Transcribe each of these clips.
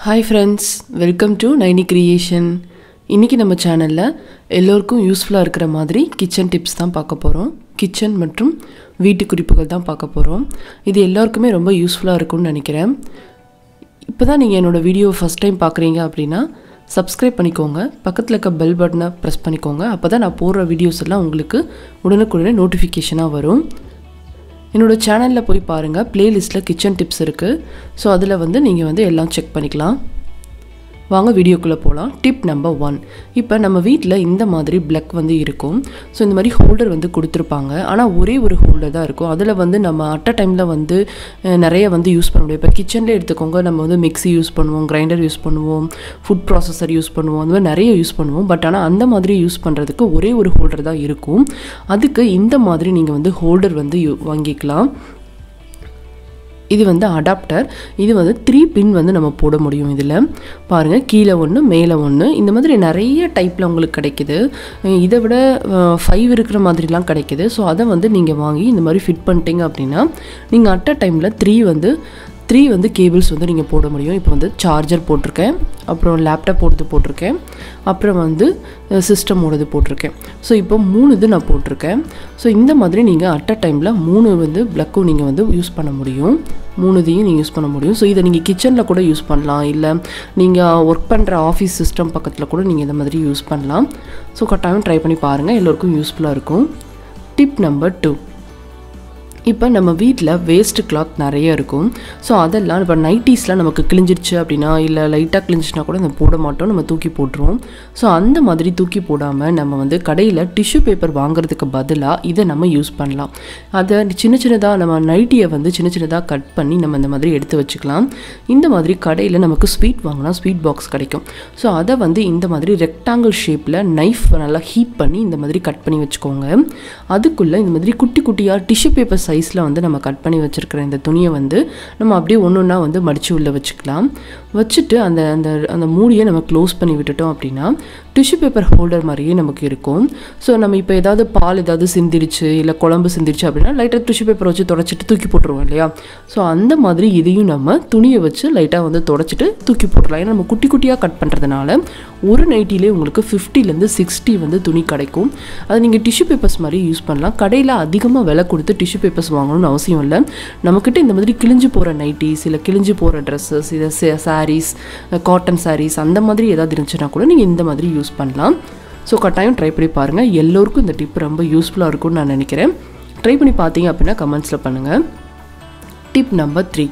hi friends welcome to Naini creation இன்றைக்கி நம்ம சேனலில் எல்லோருக்கும் யூஸ்ஃபுல்லாக இருக்கிற மாதிரி கிச்சன் டிப்ஸ் தான் பார்க்க போகிறோம் கிச்சன் மற்றும் வீட்டு குறிப்புகள் தான் பார்க்க போகிறோம் இது எல்லாருக்குமே ரொம்ப யூஸ்ஃபுல்லாக இருக்கும்னு நினைக்கிறேன் இப்போ தான் நீங்கள் என்னோடய வீடியோ ஃபஸ்ட் டைம் பார்க்குறீங்க அப்படின்னா சப்ஸ்கிரைப் பண்ணிக்கோங்க பக்கத்தில் இருக்க பெல் பட்டனை ப்ரெஸ் பண்ணிக்கோங்க அப்போ தான் நான் போடுற வீடியோஸ் எல்லாம் உங்களுக்கு உடனுக்குடனே நோட்டிஃபிகேஷனாக வரும் என்னோட சேனலில் போய் பாருங்கள் ப்ளேலிஸ்ட்டில் கிச்சன் டிப்ஸ் இருக்குது ஸோ அதில் வந்து நீங்கள் வந்து எல்லாம் செக் பண்ணிக்கலாம் வாங்க வீடியோக்குள்ளே போகலாம் டிப் நம்பர் ஒன் இப்போ நம்ம வீட்டில் இந்த மாதிரி பிளக் வந்து இருக்கும் ஸோ இந்த மாதிரி ஹோல்டர் வந்து கொடுத்துருப்பாங்க ஆனால் ஒரே ஒரு ஹோல்டர் தான் இருக்கும் அதில் வந்து நம்ம அட் அ டைமில் வந்து அஹ், நிறைய வந்து யூஸ் பண்ண முடியும் இப்போ கிச்சனில் எடுத்துக்கோங்க நம்ம வந்து மிக்ஸி யூஸ் பண்ணுவோம் கிரைண்டர் யூஸ் பண்ணுவோம் ஃபுட் ப்ராசஸர் யூஸ் பண்ணுவோம் அந்த மாதிரி நிறைய யூஸ் பண்ணுவோம் பட் ஆனால் அந்த மாதிரி யூஸ் பண்ணுறதுக்கு ஒரே ஒரு ஹோல்டர் தான் இருக்கும் அதுக்கு இந்த மாதிரி நீங்கள் வந்து ஹோல்டர் வந்து யூ- வாங்கிக்கலாம் இது வந்து அடாப்டர் இது வந்து த்ரீ பின் வந்து நம்ம போட முடியும் இதில் பாருங்கள் கீழே ஒன்று மேலே ஒன்று இந்த மாதிரி நிறைய டைப்பில் உங்களுக்கு கிடைக்குது அஹ் இதை விட ஃபைவ் இருக்கிற மாதிரிலாம் கிடைக்குது ஸோ அதை வந்து நீங்கள் வாங்கி இந்த மாதிரி ஃபிட் பண்ணிட்டீங்க அப்படின்னா நீங்கள் அட் அ டைமில் த்ரீ வந்து த்ரீ வந்து கேபிள்ஸ் வந்து நீங்கள் போட முடியும் இப்போ வந்து சார்ஜர் போட்டிருக்கேன் அப்புறம் லேப்டாப் போடுறது போட்டிருக்கேன் அப்புறம் வந்து சிஸ்டமோடது போட்டிருக்கேன் ஸோ இப்போ மூணு இது நான் போட்டிருக்கேன் ஸோ இந்த மாதிரி நீங்கள் அட் அ டைமில் மூணு வந்து ப்ளக்கும் நீங்கள் வந்து யூஸ் பண்ண முடியும் மூணு இதையும் நீங்கள் யூஸ் பண்ண முடியும் ஸோ இதை நீங்கள் கிச்சனில் கூட யூஸ் பண்ணலாம் இல்லை நீங்கள் ஒர்க் பண்ணுற ஆஃபீஸ் சிஸ்டம் பக்கத்தில் கூட நீங்கள் இந்த மாதிரி யூஸ் பண்ணலாம் ஸோ கட்டாயம் ட்ரை பண்ணி பாருங்கள் எல்லோருக்கும் யூஸ்ஃபுல்லாக இருக்கும் டிப் நம்பர் டூ இப்போ நம்ம வீட்டில் வேஸ்ட் கிளாத் நிறைய இருக்கும் ஸோ அதெல்லாம் இப்போ நைட்டிஸ்லாம் நமக்கு கிழிஞ்சிருச்சு அப்படின்னா இல்லை லைட்டாக கிழிஞ்சிச்சுனா கூட நம்ம போட மாட்டோம் நம்ம தூக்கி போட்டுருவோம் ஸோ அந்த மாதிரி தூக்கி போடாமல் நம்ம வந்து கடையில் டிஷ்யூ பேப்பர் வாங்குறதுக்கு பதிலாக இதை நம்ம யூஸ் பண்ணலாம் அதை சின்ன சின்னதாக நம்ம நைட்டியை வந்து சின்ன சின்னதாக கட் பண்ணி நம்ம இந்த மாதிரி எடுத்து வச்சுக்கலாம் இந்த மாதிரி கடையில் நமக்கு ஸ்வீட் வாங்கினா ஸ்வீட் பாக்ஸ் கிடைக்கும் ஸோ அதை வந்து இந்த மாதிரி ரெக்டாங்கிள் ஷேப்பில் நைஃப் நல்லா ஹீட் பண்ணி இந்த மாதிரி கட் பண்ணி வச்சுக்கோங்க அதுக்குள்ளே இந்த மாதிரி குட்டி குட்டியாக டிஷ்யூ பேப்பர் சைஸில் வந்து நம்ம கட் பண்ணி வச்சுருக்கிற இந்த துணியை வந்து நம்ம அப்படியே ஒன்று ஒன்றா வந்து மடித்து உள்ளே வச்சுக்கலாம் வச்சுட்டு அந்த அந்த அந்த மூடியை நம்ம க்ளோஸ் பண்ணி விட்டுட்டோம் அப்படின்னா டிஷ்யூ பேப்பர் ஹோல்டர் மாதிரியே நமக்கு இருக்கும் ஸோ நம்ம இப்போ ஏதாவது பால் ஏதாவது சிந்திடுச்சு இல்லை குழம்பு சிந்திடுச்சு அப்படின்னா லைட்டாக டிஷ்யூ பேப்பர் வச்சு தொடச்சிட்டு தூக்கி போட்டுருவோம் இல்லையா ஸோ அந்த மாதிரி இதையும் நம்ம துணியை வச்சு லைட்டாக வந்து தொடச்சிட்டு தூக்கி போட்டுடலாம் ஏன்னா நம்ம குட்டி குட்டியாக கட் பண்ணுறதுனால ஒரு நைட்டிலே உங்களுக்கு ஃபிஃப்டிலேருந்து சிக்ஸ்டி வந்து துணி கிடைக்கும் அது நீங்கள் டிஷ்யூ பேப்பர்ஸ் மாதிரி யூஸ் பண்ணலாம் கடையில் அதிகமாக விலை கொடுத்து டிஷ்யூ பேப்பர்ஸ் வாங்கணும்னு அவசியம் இல்லை நம்மக்கிட்ட இந்த மாதிரி கிழிஞ்சு போகிற நைட்டிஸ் இல்லை கிழிஞ்சு போகிற ட்ரெஸ்ஸஸ் இதை சாரீஸ் காட்டன் சாரீஸ் அந்த மாதிரி ஏதாவது இருந்துச்சுன்னா கூட நீங்கள் இந்த மாதிரி யூஸ் பண்ணலாம் ஸோ கட்டாயம் ட்ரை பண்ணி பாருங்கள் எல்லோருக்கும் இந்த டிப் ரொம்ப யூஸ்ஃபுல்லாக இருக்கும்னு நான் நினைக்கிறேன் ட்ரை பண்ணி பார்த்தீங்க அப்படின்னா கமெண்ட்ஸில் பண்ணுங்கள் டிப் நம்பர் த்ரீ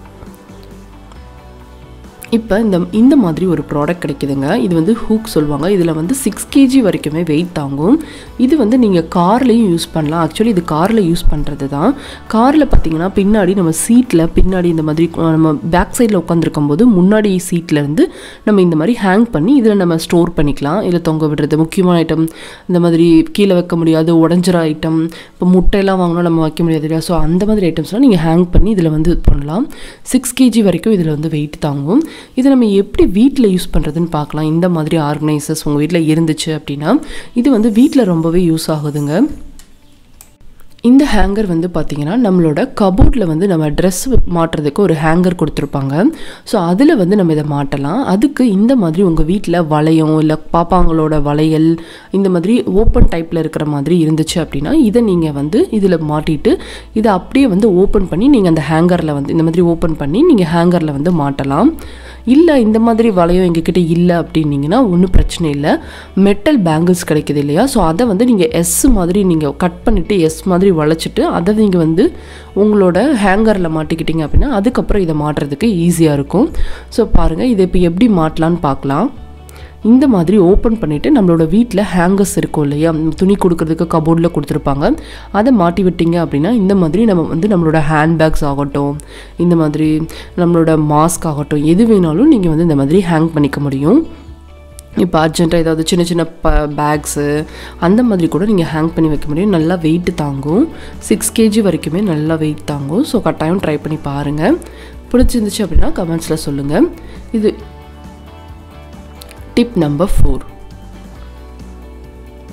இப்போ இந்த இந்த மாதிரி ஒரு ப்ராடக்ட் கிடைக்குதுங்க இது வந்து ஹூக் சொல்லுவாங்க இதில் வந்து சிக்ஸ் கேஜி வரைக்குமே வெயிட் தாங்கும் இது வந்து நீங்கள் கார்லேயும் யூஸ் பண்ணலாம் ஆக்சுவலி இது காரில் யூஸ் பண்ணுறது தான் காரில் பார்த்தீங்கன்னா பின்னாடி நம்ம சீட்டில் பின்னாடி இந்த மாதிரி அஹ், நம்ம பேக் சைடில் உட்காந்துருக்கும் போது முன்னாடி சீட்ல இருந்து நம்ம இந்த மாதிரி ஹேங் பண்ணி இதில் நம்ம ஸ்டோர் பண்ணிக்கலாம் இதில் தொங்க விடுறது முக்கியமான ஐட்டம் இந்த மாதிரி கீழே வைக்க முடியாது உடஞ்சிற ஐட்டம் இப்போ முட்டையெல்லாம் வாங்கினா நம்ம வைக்க முடியாது இல்லையா ஸோ அந்த மாதிரி ஐட்டம்ஸ்லாம் நீங்கள் ஹேங் பண்ணி இதில் வந்து இது பண்ணலாம் சிக்ஸ் கேஜி வரைக்கும் இதில் வந்து வெயிட் தாங்கும் இதை நம்ம எப்படி வீட்டில் யூஸ் பண்ணுறதுன்னு பார்க்கலாம் இந்த மாதிரி ஆர்கனைசர்ஸ் உங்கள் வீட்டில் இருந்துச்சு அப்படின்னா இது வந்து வீட்டில் ரொம்பவே யூஸ் ஆகுதுங்க இந்த ஹேங்கர் வந்து பார்த்திங்கன்னா நம்மளோட கபோர்டில் வந்து நம்ம ட்ரெஸ் மாட்டுறதுக்கு ஒரு ஹேங்கர் கொடுத்துருப்பாங்க ஸோ அதில் வந்து நம்ம இதை மாட்டலாம் அதுக்கு இந்த மாதிரி உங்கள் வீட்டில் வளையம் இல்லை பாப்பாங்களோட வளையல் இந்த மாதிரி ஓப்பன் டைப்பில் இருக்கிற மாதிரி இருந்துச்சு அப்படின்னா இதை நீங்கள் வந்து இதில் மாட்டிட்டு இதை அப்படியே வந்து ஓப்பன் பண்ணி நீங்கள் அந்த ஹேங்கரில் வந்து இந்த மாதிரி ஓப்பன் பண்ணி நீங்கள் ஹேங்கரில் வந்து மாட்டலாம் இல்லை இந்த மாதிரி வளையம் எங்ககிட்ட இல்லை அப்படின்னீங்கன்னா ஒன்றும் பிரச்சனை இல்லை மெட்டல் பேங்கிள்ஸ் கிடைக்குது இல்லையா ஸோ அதை வந்து நீங்கள் எஸ் மாதிரி நீங்கள் கட் பண்ணிவிட்டு எஸ் மாதிரி வளைச்சிட்டு அதை நீங்கள் வந்து உங்களோட ஹேங்கரில் மாட்டிக்கிட்டீங்க அப்படின்னா அதுக்கப்புறம் இதை மாட்டுறதுக்கு ஈஸியாக இருக்கும் ஸோ பாருங்கள் இதை இப்போ எப்படி மாட்டலான்னு பார்க்கலாம் இந்த மாதிரி ஓப்பன் பண்ணிவிட்டு நம்மளோட வீட்டில் ஹேங்கர்ஸ் இருக்கும் இல்லையா துணி கொடுக்கறதுக்கு கபோர்டில் கொடுத்துருப்பாங்க அதை மாட்டி விட்டீங்க அப்படின்னா இந்த மாதிரி நம்ம வந்து நம்மளோட ஹேண்ட்பேக்ஸ் ஆகட்டும் இந்த மாதிரி நம்மளோட மாஸ்க் ஆகட்டும் எது வேணாலும் நீங்கள் வந்து இந்த மாதிரி ஹேங் பண்ணிக்க முடியும் இப்போ அர்ஜென்ட்டாக ஏதாவது சின்ன சின்ன ப பேக்ஸு அந்த மாதிரி கூட நீங்கள் ஹேங் பண்ணி வைக்க முடியும் நல்லா வெயிட் தாங்கும் சிக்ஸ் கேஜி வரைக்குமே நல்லா வெயிட் தாங்கும் ஸோ கட்டாயம் ட்ரை பண்ணி பாருங்கள் பிடிச்சிருந்துச்சு அப்படின்னா கமெண்ட்ஸில் சொல்லுங்கள் இது டிப் நம்பர் ஃபோர்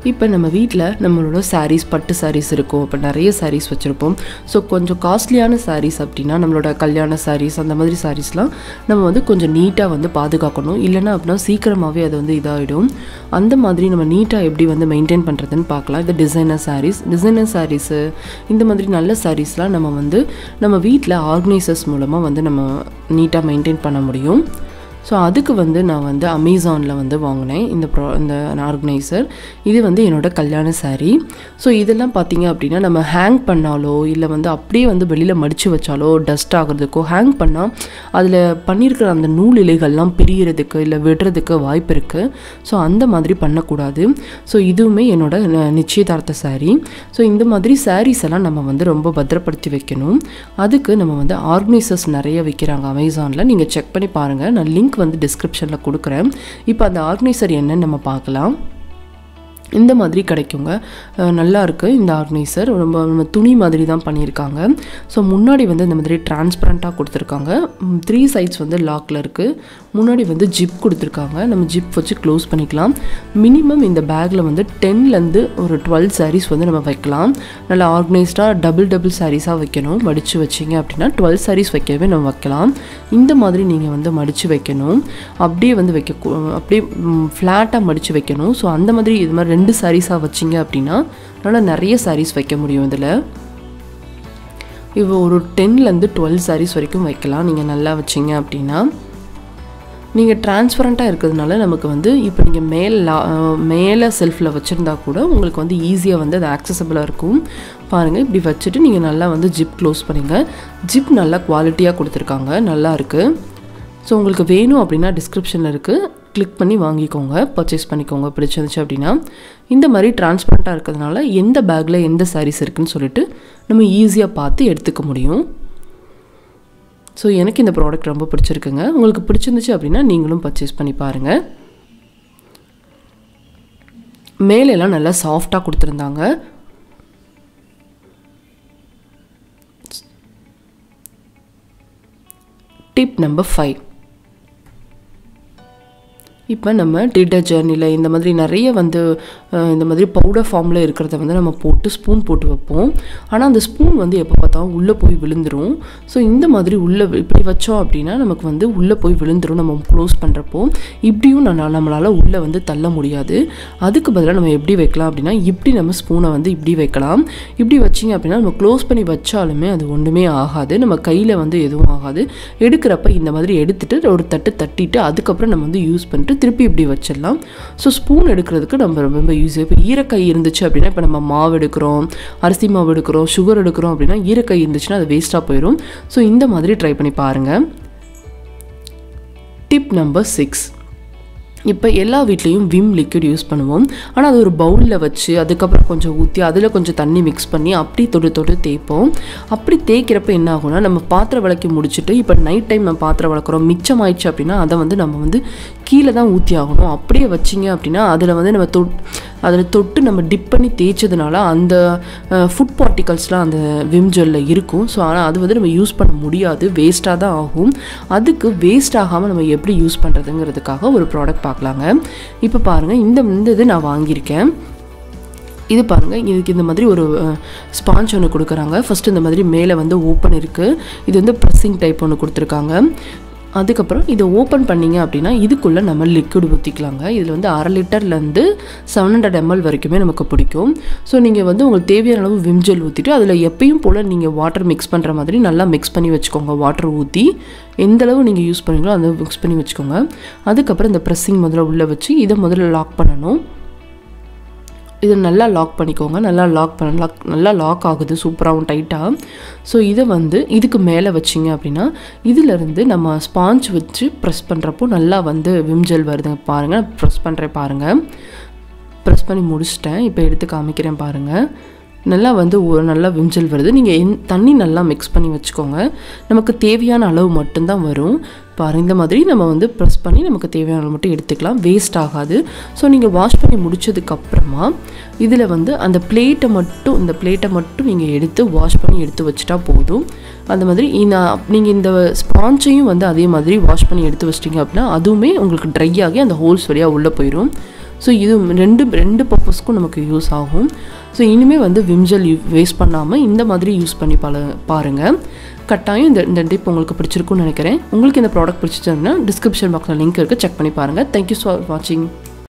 இப்போ நம்ம வீட்டில் நம்மளோட sarees பட்டு sarees இருக்கும் இப்போ நிறைய sarees வச்சுருப்போம் ஸோ கொஞ்சம் காஸ்ட்லியான sarees அப்படின்னா நம்மளோட கல்யாண sarees அந்த மாதிரி sareesலாம் நம்ம வந்து கொஞ்சம் நீட்டாக வந்து பாதுகாக்கணும் இல்லைன்னா அப்படின்னா சீக்கிரமாகவே அது வந்து இதாகிடும் அந்த மாதிரி நம்ம நீட்டாக எப்படி வந்து மெயின்டைன் பண்ணுறதுன்னு பார்க்கலாம் இது டிசைனர் sarees டிசைனர் சாரீஸு இந்த மாதிரி நல்ல சாரீஸ்லாம் நம்ம வந்து நம்ம வீட்டில் ஆர்கனைசர்ஸ் மூலமாக வந்து நம்ம நீட்டாக மெயின்டைன் பண்ண முடியும் ஸோ அதுக்கு வந்து நான் வந்து அமேசானில் வந்து வாங்கினேன் இந்த ப்ரா இந்த ஆர்கனைசர் இது வந்து என்னோட கல்யாண saree ஸோ இதெல்லாம் பார்த்தீங்க அப்படின்னா நம்ம ஹேங் பண்ணாலோ இல்லை வந்து அப்படியே வந்து வெளியில் மடித்து வச்சாலோ டஸ்ட் ஆகுறதுக்கோ ஹேங் பண்ணால் அதில் பண்ணியிருக்கிற அந்த நூல் இலைகள்லாம் பிரியறதுக்கு இல்லை விடுறதுக்கு வாய்ப்பு இருக்குது ஸோ அந்த மாதிரி பண்ணக்கூடாது ஸோ இதுவுமே என்னோட ந- நிச்சயதார்த்த saree ஸோ இந்த மாதிரி sarees எல்லாம் நம்ம வந்து ரொம்ப பத்திரப்படுத்தி வைக்கணும் அதுக்கு நம்ம வந்து ஆர்கனைசர்ஸ் நிறைய விற்கிறாங்க அமேசானில் நீங்கள் செக் பண்ணி பாருங்கள் நான் லிங்க் வந்து டிஸ்கிரிப்ஷனில் கொடுக்குறேன் இப்போ அந்த ஆர்கனைசர் என்னன்னு நம்ம பார்க்கலாம் இந்த மாதிரி கிடைக்குங்க அஹ் நல்லா இருக்கு இந்த ஆர்கனைசர் ரொம்ப நம்ம துணி மாதிரி தான் பண்ணியிருக்காங்க ஸோ முன்னாடி வந்து இந்த மாதிரி டிரான்ஸ்பரண்ட்டாக கொடுத்துருக்காங்க த்ரீ சைட்ஸ் வந்து லாக்கில் இருக்குது முன்னாடி வந்து ஜிப் கொடுத்துருக்காங்க நம்ம ஜிப் வச்சு க்ளோஸ் பண்ணிக்கலாம் மினிமம் இந்த பேக்கில் வந்து டென்லேருந்து ஒரு டுவெல் sarees வந்து நம்ம வைக்கலாம் நல்லா ஆர்கனைஸ்டாக டபுள் டபுள் சாரீஸாக வைக்கணும் மடித்து வச்சிங்க அப்படின்னா டுவெல் sarees வைக்கவே நம்ம வைக்கலாம் இந்த மாதிரி நீங்கள் வந்து மடித்து வைக்கணும் அப்படியே வந்து வைக்க கூ- அப்படியே ஃப்ளாட்டாக மடித்து வைக்கணும் ஸோ அந்த மாதிரி இது மாதிரி ரெண்டு சாரீஸாக வச்சிங்க அப்படின்னா நல்லா நிறைய sarees வைக்க முடியும் இதில் இப்போ ஒரு டென்லேருந்து டுவெல் sarees வரைக்கும் வைக்கலாம் நீங்கள் நல்லா வச்சிங்க அப்படின்னா நீங்கள் டிரான்ஸ்பரண்ட்டாக இருக்கிறதுனால நமக்கு வந்து இப்போ நீங்கள் மேல் லா- அஹ் மேலே செல்ஃபில் வச்சுருந்தா கூட உங்களுக்கு வந்து ஈஸியாக வந்து அது ஆக்சசபிளாக இருக்கும் பாருங்கள் இப்படி வச்சுட்டு நீங்கள் நல்லா வந்து ஜிப் க்ளோஸ் பண்ணுங்க ஜிப் நல்லா குவாலிட்டியாக கொடுத்துருக்காங்க நல்லா இருக்குது ஸோ உங்களுக்கு வேணும் அப்படின்னா டிஸ்கிரிப்ஷனில் இருக்குது கிளிக் பண்ணி வாங்கிக்கோங்க பர்ச்சேஸ் பண்ணிக்கோங்க பிடிச்சிருந்துச்சு அப்படின்னா இந்த மாதிரி டிரான்ஸ்பரண்ட்டாக இருக்கிறதுனால எந்த பேக்கில் எந்த sarees இருக்குன்னு சொல்லிட்டு நம்ம ஈஸியாக பார்த்து எடுத்துக்க முடியும் ஸோ எனக்கு இந்த ப்ராடக்ட் ரொம்ப பிடிச்சிருக்குங்க உங்களுக்கு பிடிச்சிருந்துச்சு அப்படின்னா நீங்களும் பர்ச்சேஸ் பண்ணி பாருங்கள் மேலெல்லாம் நல்லா சாஃப்டாக கொடுத்துருந்தாங்க டிப் நம்பர் ஃபைவ் இப்போ நம்ம டிடர்ஜென்ட் இல்லை இந்த மாதிரி நிறைய வந்து அஹ், இந்த மாதிரி பவுடர் ஃபார்மில் இருக்கிறத வந்து நம்ம போட்டு ஸ்பூன் போட்டு வைப்போம் ஆனால் அந்த ஸ்பூன் வந்து எப்போ பார்த்தாலும் உள்ளே போய் விழுந்துரும் ஸோ இந்த மாதிரி உள்ளே இப்படி வச்சோம் அப்படின்னா நமக்கு வந்து உள்ளே போய் விழுந்துரும் நம்ம க்ளோஸ் பண்ணுறப்போ இப்படியும் நம்ம நம்மளால் உள்ளே வந்து தள்ள முடியாது அதுக்கு பதிலாக நம்ம எப்படி வைக்கலாம் அப்படின்னா இப்படி நம்ம ஸ்பூனை வந்து இப்படி வைக்கலாம் இப்படி வச்சிங்க அப்படின்னா நம்ம க்ளோஸ் பண்ணி வச்சாலுமே அது ஒன்றுமே ஆகாது நம்ம கையில் வந்து எதுவும் ஆகாது எடுக்கிறப்ப இந்த மாதிரி எடுத்துட்டு ஒரு தட்டு தட்டிட்டு அதுக்கப்புறம் நம்ம வந்து யூஸ் பண்ணிட்டு திருப்பி இப்படி வச்சிடலாம் ஸோ ஸ்பூன் எடுக்கிறதுக்கு நம்ம ரொம்ப யூஸ் இப்போ ஈரக்கை இருந்துச்சு அப்படின்னா இப்போ நம்ம மாவு எடுக்கிறோம் அரிசி மாவு எடுக்கிறோம் சுகர் எடுக்கிறோம் அப்படின்னா ஈரக்கை இருந்துச்சுன்னா அது வேஸ்ட்டாக போயிடும் ஸோ இந்த மாதிரி ட்ரை பண்ணி பாருங்கள் டிப் நம்பர் சிக்ஸ் இப்போ எல்லா வீட்லேயும் விம் லிக்விட் யூஸ் பண்ணுவோம் ஆனால் அது ஒரு பவுலில் வச்சு அதுக்கப்புறம் கொஞ்சம் ஊற்றி அதில் கொஞ்சம் தண்ணி மிக்ஸ் பண்ணி அப்படி தொட்டு தொட்டு தேய்ப்போம் அப்படி தேய்க்கிறப்ப என்ன ஆகும்னா நம்ம பாத்திரம் விளக்கி முடிச்சுட்டு இப்போ நைட் டைம் நம்ம பாத்திரம் வளர்க்குறோம் மிச்சம் ஆயிடுச்சு அப்படின்னா அதை வந்து நம்ம வந்து கீழே தான் ஊற்றி ஆகணும் அப்படியே வச்சிங்க அப்படின்னா அதில் வந்து நம்ம தொட் அதில் தொட்டு நம்ம டிப் பண்ணி தேய்ச்சதுனால அந்த ஃபுட் பார்ட்டிகல்ஸ்லாம் அந்த விம் ஜெல்லில் இருக்கும் ஸோ ஆனால் அது வந்து நம்ம யூஸ் பண்ண முடியாது வேஸ்ட்டாக தான் ஆகும் அதுக்கு வேஸ்ட் ஆகாமல் நம்ம எப்படி யூஸ் பண்ணுறதுங்கிறதுக்காக ஒரு ப்ராடக்ட் பார்க்கலாங்க இப்போ பாருங்கள் இந்த இந்த இது நான் வாங்கியிருக்கேன் இது பாருங்கள் இதுக்கு இந்த மாதிரி ஒரு ஸ்பாஞ்ச் ஒன்று கொடுக்குறாங்க ஃபஸ்ட்டு இந்த மாதிரி மேலே வந்து ஓப்பன் இருக்குது இது வந்து ப்ரெஸ்ஸிங் டைப் ஒன்று கொடுத்துருக்காங்க அதுக்கப்புறம் இதை ஓப்பன் பண்ணீங்க அப்படின்னா இதுக்குள்ளே நம்ம லிக்விட் ஊற்றிக்கலாங்க இதில் வந்து அரை லிட்டர்லேருந்து செவன் ஹண்ட்ரட் எம்எல் வரைக்குமே நமக்கு பிடிக்கும் ஸோ நீங்கள் வந்து உங்களுக்கு தேவையான அளவு விம் ஜெல் ஊற்றிட்டு அதில் எப்பயும் போல் நீங்கள் வாட்டர் மிக்ஸ் பண்ணுற மாதிரி நல்லா மிக்ஸ் பண்ணி வச்சுக்கோங்க வாட்டர் ஊற்றி எந்த அளவு நீங்கள் யூஸ் பண்ணுறீங்களோ அந்த மிக்ஸ் பண்ணி வச்சுக்கோங்க அதுக்கப்புறம் இந்த ப்ரெஸ்ஸிங் முதல்ல உள்ளே வச்சு இதை முதல்ல லாக் பண்ணணும் இதை நல்லா லாக் பண்ணிக்கோங்க நல்லா லாக் பண்ண லாக் நல்லா லாக் ஆகுது சூப்பராகவும் டைட்டாக ஸோ இதை வந்து இதுக்கு மேலே வச்சிங்க அப்படின்னா இதிலேருந்து நம்ம ஸ்பாஞ்ச் வச்சு ப்ரெஸ் பண்ணுறப்போ நல்லா வந்து விம்ஜெல் வருதுங்க பாருங்கள் ப்ரெஸ் பண்ணுறேன் பாருங்கள் ப்ரெஸ் பண்ணி முடிச்சிட்டேன் இப்போ எடுத்து காமிக்கிறேன் பாருங்கள் நல்லா வந்து ஒரு நல்லா விம்ஜெல் வருது நீங்கள் எந் தண்ணி நல்லா மிக்ஸ் பண்ணி வச்சுக்கோங்க நமக்கு தேவையான அளவு மட்டும்தான் வரும் பாருங்க இந்த மாதிரி நம்ம வந்து ப்ரெஸ் பண்ணி நமக்கு தேவையான அளவு மட்டும் எடுத்துக்கலாம் வேஸ்ட் ஆகாது ஸோ நீங்கள் வாஷ் பண்ணி முடிச்சதுக்கப்புறமா இதில் வந்து அந்த பிளேட்டை மட்டும் இந்த பிளேட்டை மட்டும் நீங்கள் எடுத்து வாஷ் பண்ணி எடுத்து வச்சுட்டா போதும் அந்த மாதிரி நான் நீங்கள் இந்த ஸ்பாஞ்சையும் வந்து அதே மாதிரி வாஷ் பண்ணி எடுத்து வச்சிட்டிங்க அப்படின்னா அதுவுமே உங்களுக்கு ட்ரை ஆகி அந்த ஹோல்ஸ் வழியாக உள்ளே போயிடும் ஸோ இது ரெண்டு ரெண்டு பர்பஸ்க்கும் நமக்கு யூஸ் ஆகும் ஸோ இனிமேல் வந்து விம்ஜெல் யூ வேஸ்ட் பண்ணாமல் இந்த மாதிரி யூஸ் பண்ணி பல பாருங்கள் கட்டாயம் இந்த இந்த டிப் உங்களுக்கு பிடிச்சிருக்குன்னு நினைக்கிறேன் உங்களுக்கு இந்த ப்ராடக்ட் பிடிச்சிருந்தா டிஸ்கிரிப்ஷன் பாக்ஸில் லிங்க் இருக்குது செக் பண்ணி பாருங்கள் தேங்க்யூ ஃபார் வாட்சிங்